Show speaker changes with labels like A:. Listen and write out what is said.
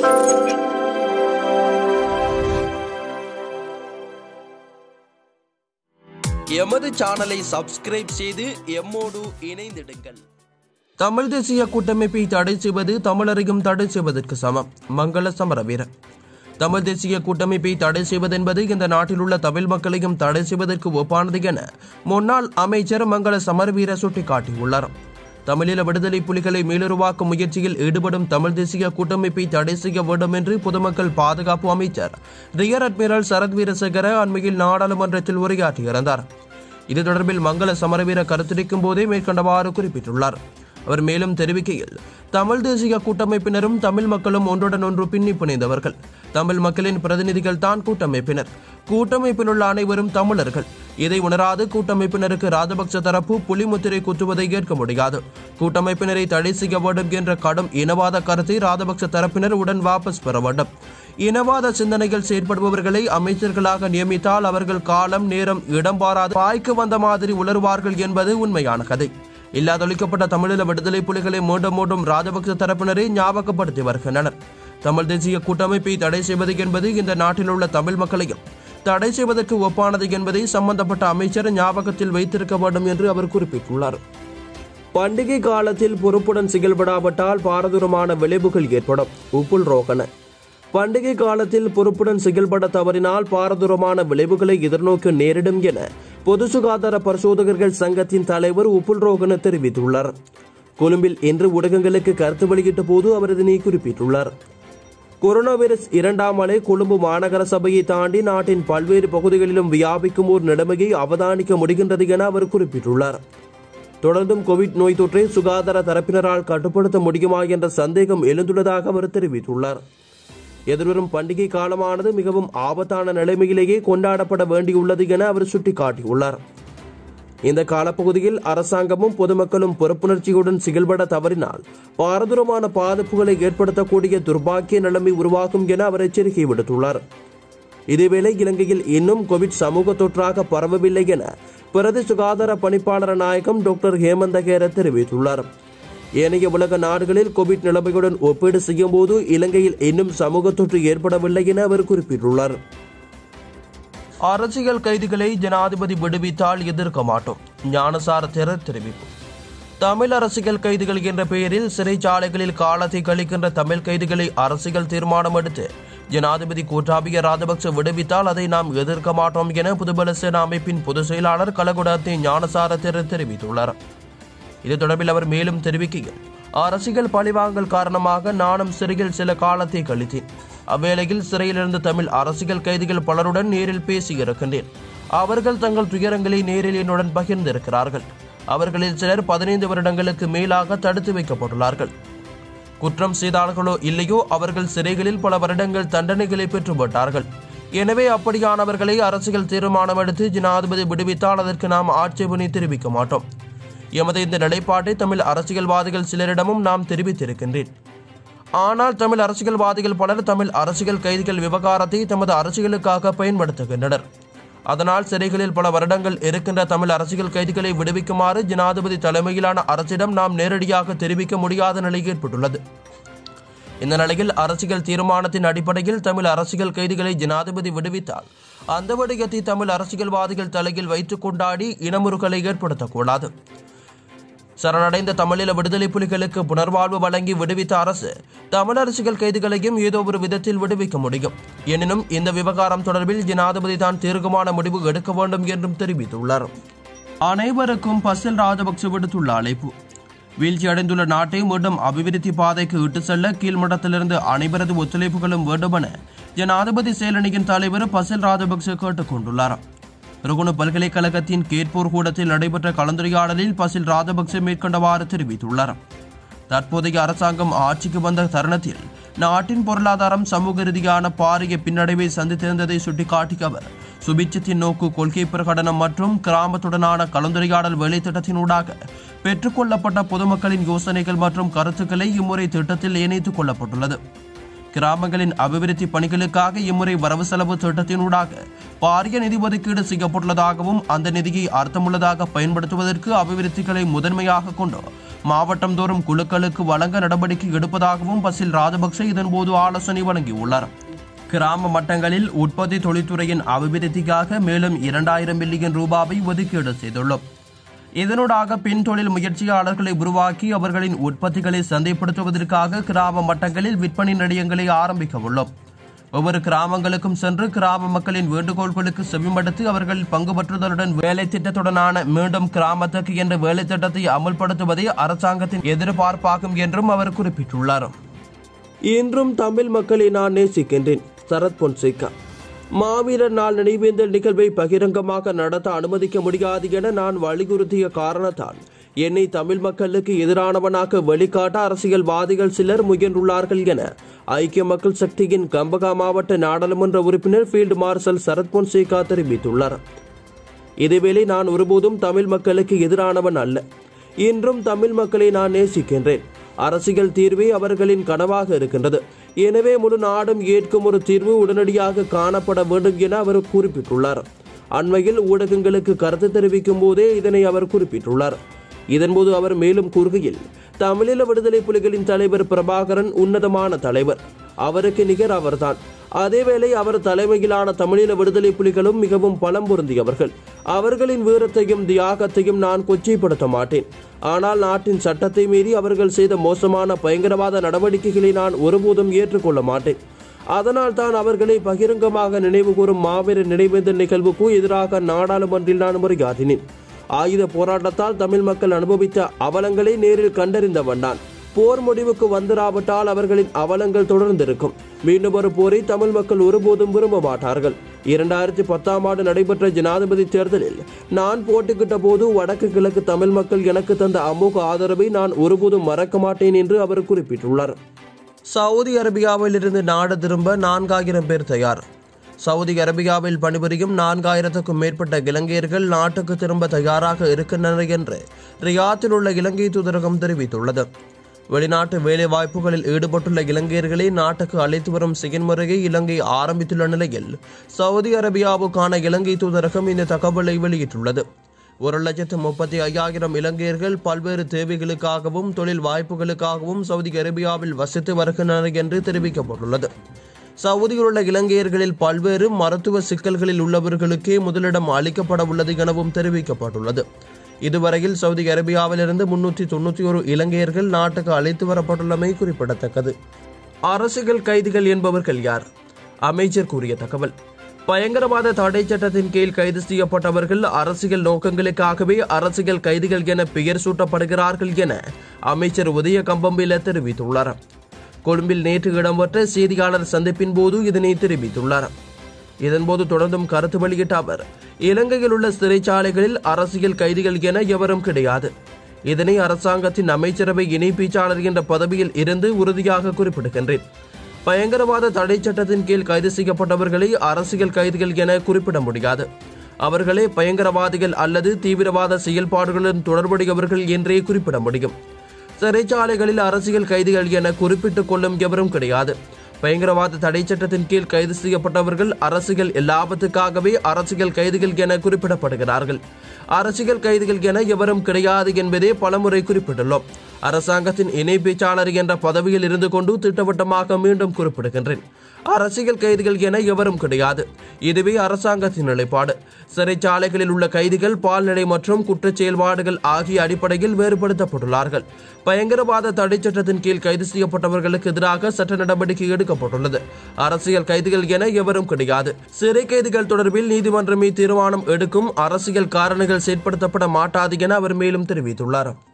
A: எமது சேனலை சப்ஸ்கிரைப் செய்து எம்மோடு இணைந்திடுங்கள்
B: தமிழ் தேசிய கூட்டமைப்பை தடை செய்வது தமிழரையும் தடை செய்வதற்கு சமம் மங்கள சமரவீர தமிழ் தேசிய கூட்டமைப்பை தடை செய்வதென்பது இந்த நாட்டில் உள்ள தமிழ் மக்களையும் தடை செய்வதற்கு ஒப்பானது என முன்னாள் அமைச்சர் மங்கள சமரவீர சுட்டிக்காட்டியுள்ளார் தமிழீழ விடுதலை புலிகளை மீளுருவாக்கும் முயற்சியில் ஈடுபடும் தமிழ் தேசிய கூட்டமைப்பை தடை செய்ய வேண்டும் என்று பொதுமக்கள் பாதுகாப்பு அமைச்சர் ரியர் அட்மிரல் சரத் வீரசேகர அண்மையில் நாடாளுமன்றத்தில் உரையாற்றியிருந்தார் இது தொடர்பில் மங்கள சமரவீர கருத்துரைக்கும் போதே மேற்கண்டவாறு குறிப்பிட்டுள்ளார் அவர் மேலும் தெரிவிக்கையில் தமிழ் தேசிய கூட்டமைப்பினரும் தமிழ் மக்களும் ஒன்றுடன் ஒன்று பின்னி பிணைந்தவர்கள் தமிழ் மக்களின் பிரதிநிதிகள் தான் கூட்டமைப்பினர் கூட்டமைப்பில் உள்ள அனைவரும் தமிழர்கள் இதை உணராது கூட்டமைப்பினருக்கு ராஜபக்ச தரப்பு புலிமுத்திரை குத்துவதை ஏற்க முடியாது கூட்டமைப்பினரை தடை செய்ய வேண்டும் என்ற கடும் இனவாத கருத்தை ராஜபக்ச தரப்பினர் உடன் வாபஸ் பெற வேண்டும் இனவாத சிந்தனைகள் செயற்படுபவர்களை அமைச்சர்களாக நியமித்தால் அவர்கள் காலம் நேரம் இடம் பாராது வாய்க்கு வந்த மாதிரி உளருவார்கள் என்பது உண்மையான கதை இல்லாதொழிக்கப்பட்ட தமிழீழ விடுதலை புலிகளை மீண்டும் மீண்டும் ராஜபக்ச தரப்பினரை ஞாபகப்படுத்தி வருகின்றனர் தமிழ் தேசிய கூட்டமைப்பை தடை செய்வது என்பது இந்த நாட்டில் உள்ள தமிழ் மக்களையும் தடை செய்வதற்கு ஒப்பானது என்பதை சம்பந்தப்பட்ட அமைச்சர் ஞாபகத்தில் வைத்திருக்க வேண்டும் என்று அவர் குறிப்பிட்டுள்ளார் பண்டிகை காலத்தில் பொறுப்புடன் செயல்படாவிட்டால் பாரதூரமான விளைவுகள் ஏற்படும் உப்புல் ரோகன பண்டிகை காலத்தில் பொறுப்புடன் செயல்பட தவறினால் பாரதூரமான விளைவுகளை எதிர்நோக்க நேரிடும் என பொது சுகாதார பரிசோதகர்கள் சங்கத்தின் தலைவர் உப்புல் ரோகன தெரிவித்துள்ளார் கொழும்பில் இன்று ஊடகங்களுக்கு கருத்து வெளியிட்ட போது அவர் இதனை குறிப்பிட்டுள்ளார் கொரோனா வைரஸ் இரண்டாம் அலை கொழும்பு மாநகர சபையை தாண்டி நாட்டின் பல்வேறு பகுதிகளிலும் வியாபிக்கும் ஒரு நிலைமையை அவதானிக்க முடிகின்றது என அவர் குறிப்பிட்டுள்ளார் தொடர்ந்தும் கோவிட் நோய் தொற்றை சுகாதார தரப்பினரால் கட்டுப்படுத்த முடியுமா என்ற சந்தேகம் எழுந்துள்ளதாக அவர் தெரிவித்துள்ளார் எதிர்வரும் பண்டிகை காலமானது மிகவும் ஆபத்தான நிலைமையிலேயே கொண்டாடப்பட வேண்டியுள்ளது என அவர் சுட்டிக்காட்டியுள்ளார் இந்த காலப்பகுதியில் அரசாங்கமும் பொதுமக்களும் பொறுப்புணர்ச்சியுடன் செயல்பட தவறினால் பாரதூரமான பாதிப்புகளை ஏற்படுத்தக்கூடிய துர்பாக்கிய நிலைமை உருவாகும் என அவர் எச்சரிக்கை விடுத்துள்ளார் இதேவேளை இலங்கையில் இன்னும் கோவிட் சமூக தொற்றாக பரவவில்லை என பிரதி சுகாதார பணிப்பாளர் நாயகம் டாக்டர் ஹேமந்த கேர தெரிவித்துள்ளார் ஏனைய உலக நாடுகளில் கோவிட் நிலைமையுடன் ஒப்பீடு செய்யும் போது இலங்கையில் இன்னும் சமூக தொற்று ஏற்படவில்லை என அவர் குறிப்பிட்டுள்ளார் அரசியல் கைதிகளை ஜனாதிபதி விடுவித்தால் எதிர்க்க மாட்டோம் ஞானசார தேரர் தெரிவிப்பு தமிழ் அரசியல் கைதிகள் என்ற பெயரில் சிறைச்சாலைகளில் காலத்தை கழிக்கின்ற தமிழ் கைதிகளை அரசியல் தீர்மானம் எடுத்து ஜனாதிபதி கோட்டாபிய ராஜபக்ச விடுவித்தால் அதை நாம் எதிர்க்க மாட்டோம் என புதுபல சேனா அமைப்பின் பொதுச் செயலாளர் கலகுடாத்தி ஞானசார தேரர் தெரிவித்துள்ளார் இது தொடர்பில் அவர் மேலும் தெரிவிக்கையில் அரசியல் பழிவாங்கல் காரணமாக நானும் சிறையில் சில காலத்தை கழித்தேன் அவ்வேளையில் சிறையிலிருந்து தமிழ் அரசியல் கைதிகள் பலருடன் நேரில் பேசியிருக்கின்றேன் அவர்கள் தங்கள் துயரங்களை நேரில் என்னுடன் பகிர்ந்திருக்கிறார்கள் அவர்களில் சிலர் பதினைந்து வருடங்களுக்கு மேலாக தடுத்து வைக்கப்பட்டுள்ளார்கள் குற்றம் செய்தார்களோ இல்லையோ அவர்கள் சிறைகளில் பல வருடங்கள் தண்டனைகளை பெற்றுவிட்டார்கள் எனவே அப்படியானவர்களை அரசியல் தீர்மானம் எடுத்து ஜனாதிபதி விடுவித்தால் அதற்கு நாம் ஆட்சேபனை தெரிவிக்க மாட்டோம் எமது இந்த நிலைப்பாட்டை தமிழ் அரசியல்வாதிகள் சிலரிடமும் நாம் தெரிவித்திருக்கின்றேன் ஆனால் தமிழ் அரசியல்வாதிகள் பலர் தமிழ் அரசியல் கைதிகள் விவகாரத்தை தமது அரசியலுக்காக பயன்படுத்துகின்றனர் அதனால் சிறைகளில் பல வருடங்கள் இருக்கின்ற தமிழ் அரசியல் கைதிகளை விடுவிக்குமாறு ஜனாதிபதி தலைமையிலான அரசிடம் நாம் நேரடியாக தெரிவிக்க முடியாத நிலை ஏற்பட்டுள்ளது இந்த நிலையில் அரசியல் தீர்மானத்தின் அடிப்படையில் தமிழ் அரசியல் கைதிகளை ஜனாதிபதி விடுவித்தால் அந்த விடயத்தை தமிழ் அரசியல்வாதிகள் தலையில் வைத்துக் கொண்டாடி இனமுறுகலை ஏற்படுத்தக்கூடாது சரணடைந்த தமிழீழ விடுதலை புலிகளுக்கு புனர்வாழ்வு வழங்கி விடுவித்த அரசு தமிழ் அரசியல் கைதிகளையும் ஏதோ ஒரு விதத்தில் விடுவிக்க முடியும் எனினும் இந்த விவகாரம் தொடர்பில் ஜனாதிபதி தான் தீர்க்கமான முடிவு எடுக்க வேண்டும் என்றும் தெரிவித்துள்ளார் அனைவருக்கும் பசில் ராஜபக்ச விடுத்துள்ள அழைப்பு வீழ்ச்சியடைந்துள்ள நாட்டை மீண்டும் அபிவிருத்தி பாதைக்கு இட்டு செல்ல கீழ்மட்டத்திலிருந்து அனைவரது ஒத்துழைப்புகளும் வேண்டுமென ஜனாதிபதி செயலணியின் தலைவர் பசில் ராஜபக்ச கேட்டுக் கொண்டுள்ளார் ருகுண பல்கலைக்கழகத்தின் கேட்போர் கூடத்தில் நடைபெற்ற கலந்துரையாடலில் பசில் ராஜபக்சே மேற்கொண்டவாறு தெரிவித்துள்ளார் தற்போதைய அரசாங்கம் ஆட்சிக்கு வந்த தருணத்தில் நாட்டின் பொருளாதாரம் சமூக ரீதியான பாரிய பின்னடைவை சந்தித்திருந்ததை சுட்டிக்காட்டிய அவர் சுபிட்சத்தின் நோக்கு கொள்கை பிரகடனம் மற்றும் கிராமத்துடனான கலந்துரையாடல் வேலைத்திட்டத்தினூடாக பெற்றுக்கொள்ளப்பட்ட பொதுமக்களின் யோசனைகள் மற்றும் கருத்துக்களை இம்முறை திட்டத்தில் இணைத்துக் கொள்ளப்பட்டுள்ளது கிராமங்களின் அபிவிருத்தி பணிகளுக்காக இம்முறை வரவு செலவு திட்டத்தினூடாக பாரிய நிதி ஒதுக்கீடு செய்யப்பட்டுள்ளதாகவும் அந்த நிதியை அர்த்தமுள்ளதாக பயன்படுத்துவதற்கு அபிவிருத்திகளை முதன்மையாக கொண்டு மாவட்டம் தோறும் குழுக்களுக்கு வழங்க நடவடிக்கை எடுப்பதாகவும் பசில் ராஜபக்சே இதன்போது ஆலோசனை வழங்கியுள்ளார் கிராம மட்டங்களில் உற்பத்தி தொழில்துறையின் அபிவிருத்திக்காக மேலும் இரண்டாயிரம் மில்லியன் ரூபாவை ஒதுக்கீடு செய்துள்ளோம் இதனூடாக பெண் தொழில் முயற்சியாளர்களை உருவாக்கி அவர்களின் உற்பத்திகளை சந்தைப்படுத்துவதற்காக கிராம மட்டங்களில் விற்பனை நிலையங்களை ஆரம்பிக்க உள்ளோம் ஒவ்வொரு கிராமங்களுக்கும் சென்று கிராம மக்களின் வேண்டுகோள்களுக்கு செவிமடுத்து அவர்கள் பங்கு பற்றுதலுடன் வேலை திட்டத்துடனான மீண்டும் கிராமத்துக்கு என்ற வேலை திட்டத்தை அமல்படுத்துவதே அரசாங்கத்தின் எதிர்பார்ப்பாகும் என்றும் அவர் குறிப்பிட்டுள்ளார் இன்றும் தமிழ் மக்களை நான் நேசிக்கின்றேன் சரத் பொன்சேகா மாவீரர் நாள் நினைவேந்தல் நிகழ்வை பகிரங்கமாக நடத்த அனுமதிக்க முடியாது என நான் வலியுறுத்திய காரணத்தால் என்னை தமிழ் மக்களுக்கு எதிரானவனாக வெளிக்காட்ட அரசியல்வாதிகள் சிலர் முயன்றுள்ளார்கள் என ஐக்கிய மக்கள் சக்தியின் கம்பகா மாவட்ட நாடாளுமன்ற உறுப்பினர் ஃபீல்டு மார்ஷல் சரத் பொன்சேகா தெரிவித்துள்ளார் இதேவேளை நான் ஒருபோதும் தமிழ் மக்களுக்கு எதிரானவன் அல்ல இன்றும் தமிழ் மக்களை நான் நேசிக்கின்றேன் அரசியல் தீர்வே அவர்களின் கனவாக இருக்கின்றது எனவே முழு நாடும் ஏற்கும் ஒரு தீர்வு உடனடியாக காணப்பட வேண்டும் என அவர் குறிப்பிட்டுள்ளார் அண்மையில் ஊடகங்களுக்கு கருத்து தெரிவிக்கும் போதே இதனை அவர் குறிப்பிட்டுள்ளார் இதன்போது அவர் மேலும் கூறுகையில் தமிழீழ விடுதலை புலிகளின் தலைவர் பிரபாகரன் உன்னதமான தலைவர் அவருக்கு நிகர் அவர்தான் அதேவேளை அவர் தலைமையிலான தமிழீழ விடுதலை புலிகளும் மிகவும் பலம் பொருந்தியவர்கள் அவர்களின் வீரத்தையும் தியாகத்தையும் நான் கொச்சைப்படுத்த மாட்டேன் ஆனால் நாட்டின் சட்டத்தை மீறி அவர்கள் செய்த மோசமான பயங்கரவாத நடவடிக்கைகளை நான் ஒருபோதும் ஏற்றுக்கொள்ள மாட்டேன் அதனால் தான் அவர்களை பகிரங்கமாக நினைவு கூறும் மாபெரும் நினைவேந்தல் நிகழ்வுக்கு எதிராக நாடாளுமன்றில் நான் உரையாற்றினேன் ஆயுத போராட்டத்தால் தமிழ் மக்கள் அனுபவித்த அவலங்களை நேரில் கண்டறிந்தவன் நான் போர் முடிவுக்கு வந்துராவிட்டால் அவர்களின் அவலங்கள் தொடர்ந்திருக்கும் மீண்டும் ஒரு போரை தமிழ் மக்கள் ஒருபோதும் விரும்ப மாட்டார்கள் இரண்டாயிரத்தி பத்தாம் ஆண்டு நடைபெற்ற ஜனாதிபதி தேர்தலில் நான் போட்டிக்கிட்ட போது வடக்கு கிழக்கு தமிழ் மக்கள் எனக்கு தந்த அமோக ஆதரவை நான் ஒருபோதும் மறக்க மாட்டேன் என்று அவர் குறிப்பிட்டுள்ளார் சவுதி அரேபியாவில் இருந்து நாடு திரும்ப நான்காயிரம் பேர் தயார் சவுதி அரேபியாவில் பணிபுரியும் நான்காயிரத்துக்கும் மேற்பட்ட இலங்கையர்கள் நாட்டுக்கு திரும்ப தயாராக இருக்கின்றனர் என்று ரியாத்தில் உள்ள இலங்கை தூதரகம் தெரிவித்துள்ளது வெளிநாட்டு வேலைவாய்ப்புகளில் ஈடுபட்டுள்ள இலங்கையர்களை நாட்டுக்கு அழைத்து வரும் செயல்முறையை இலங்கை ஆரம்பித்துள்ள நிலையில் சவுதி அரேபியாவுக்கான இலங்கை தூதரகம் இந்த தகவலை வெளியிட்டுள்ளது ஒரு லட்சத்து முப்பத்தி ஐயாயிரம் இலங்கையர்கள் பல்வேறு தேவைகளுக்காகவும் தொழில் வாய்ப்புகளுக்காகவும் சவுதி அரேபியாவில் வசித்து வருகின்றனர் என்று தெரிவிக்கப்பட்டுள்ளது சவுதியில் உள்ள இலங்கையர்களில் பல்வேறு மருத்துவ சிக்கல்களில் உள்ளவர்களுக்கே முதலிடம் அளிக்கப்பட உள்ளது எனவும் தெரிவிக்கப்பட்டுள்ளது இதுவரையில் சவுதி அரேபியாவிலிருந்து முன்னூற்றி தொண்ணூற்றி ஒரு இலங்கையர்கள் நாட்டுக்கு அழைத்து வரப்பட்டுள்ளமை குறிப்பிடத்தக்கது அரசியல் கைதிகள் என்பவர்கள் யார் அமைச்சர் கூறிய தகவல் பயங்கரவாத தடை சட்டத்தின் கீழ் கைது செய்யப்பட்டவர்கள் அரசியல் நோக்கங்களுக்காகவே அரசியல் கைதிகள் என பெயர் சூட்டப்படுகிறார்கள் என அமைச்சர் உதய கம்பம்பில தெரிவித்துள்ளார் கொழும்பில் நேற்று இடம்பெற்ற செய்தியாளர் சந்திப்பின் போது இதனை தெரிவித்துள்ளார் இதன்போது தொடர்ந்தும் கருத்து வெளியிட்ட அவர் இலங்கையில் உள்ள சிறைச்சாலைகளில் அரசியல் கைதிகள் என எவரும் கிடையாது இதனை அரசாங்கத்தின் அமைச்சரவை இணைப்பீச்சாளர் என்ற பதவியில் இருந்து உறுதியாக குறிப்பிடுகின்றேன் பயங்கரவாத தடை சட்டத்தின் கீழ் கைது செய்யப்பட்டவர்களை அரசியல் கைதிகள் என குறிப்பிட முடியாது அவர்களே பயங்கரவாதிகள் அல்லது தீவிரவாத செயல்பாடுகளுடன் தொடர்புடையவர்கள் என்றே குறிப்பிட முடியும் சிறைச்சாலைகளில் அரசியல் கைதிகள் என குறிப்பிட்டுக் கொள்ளும் எவரும் கிடையாது பயங்கரவாத தடை சட்டத்தின் கீழ் கைது செய்யப்பட்டவர்கள் அரசியல் லாபத்துக்காகவே அரசியல் கைதிகள் என குறிப்பிடப்படுகிறார்கள் அரசியல் கைதிகள் என எவரும் கிடையாது என்பதே பலமுறை குறிப்பிட்டுள்ளோம் அரசாங்கத்தின் இணை பேச்சாளர் என்ற பதவியில் இருந்து கொண்டு திட்டவட்டமாக மீண்டும் குறிப்பிடுகின்றேன் அரசியல் கைதிகள் என எவரும் கிடையாது இதுவே அரசாங்கத்தின் நிலைப்பாடு சிறைச்சாலைகளில் உள்ள கைதிகள் பால்நடை மற்றும் குற்றச் செயல்பாடுகள் ஆகிய அடிப்படையில் வேறுபடுத்தப்பட்டுள்ளார்கள் பயங்கரவாத தடை சட்டத்தின் கீழ் கைது செய்யப்பட்டவர்களுக்கு எதிராக சட்ட நடவடிக்கை எடுக்கப்பட்டுள்ளது அரசியல் கைதிகள் என எவரும் கிடையாது சிறை கைதிகள் தொடர்பில் நீதிமன்றமே தீர்மானம் எடுக்கும் அரசியல் காரணிகள் செயற்படுத்தப்பட மாட்டாது என அவர் மேலும் தெரிவித்துள்ளார்